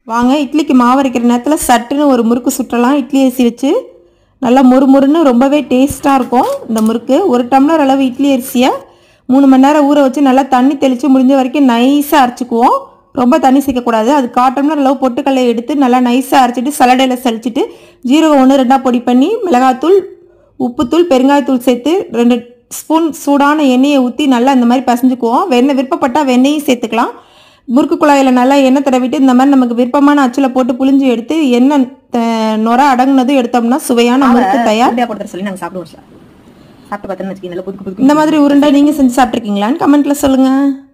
வாங்க இட்லிக்கு மாவு அரைக்கிற நேரத்தில் சட்டுன்னு ஒரு முறுக்கு சுற்றலாம் இட்லி அரிசி வச்சு நல்லா மொறு மொறுன்னு ரொம்பவே டேஸ்ட்டாக இருக்கும் இந்த முறுக்கு ஒரு டம்ளர் அளவு இட்லி அரிசியை மூணு மணி நேரம் ஊற வச்சு நல்லா தண்ணி தெளித்து முடிஞ்ச வரைக்கும் நைஸாக அரைச்சிக்குவோம் ரொம்ப தண்ணி சேர்க்கக்கூடாது அது கால் டம்ளர் அளவு பொட்டுக்கல்லை எடுத்து நல்லா நைஸாக அரைச்சிட்டு சலடையில் சலிச்சிட்டு ஜீரகம் ஒன்று ரெண்டாக பொடி பண்ணி மிளகாத்தூள் உப்புத்தூள் பெருங்காயத்தூள் சேர்த்து ரெண்டு ஸ்பூன் சூடான எண்ணெயை ஊற்றி நல்லா இந்த மாதிரி பசஞ்சுக்குவோம் வெண்ணெய் விருப்பப்பட்டால் வெண்ணெயும் சேர்த்துக்கலாம் முறுக்கு குழாயில் நல்லா எண்ணெய் தடவிட்டு இந்த மாதிரி நமக்கு விருப்பமான அச்சில் போட்டு புளிஞ்சு எடுத்து எண்ணெய் த- நுர அடங்குனதும் எடுத்தோம்னா சுவையான முறுக்கு தயார் உருண்டையா போட்டு தர சொல்லி நாங்க சாப்பிடுவோம் சார் சாப்பிட்டு பார்த்தோன்னு வச்சுக்கோங்க நல்லா புதுக்கு புதுக்கு இந்த மாதிரி உருண்டை நீங்கள் செஞ்சு சாப்பிட்ருக்கீங்களான்னு கமெண்ட்டில் சொல்லுங்கள்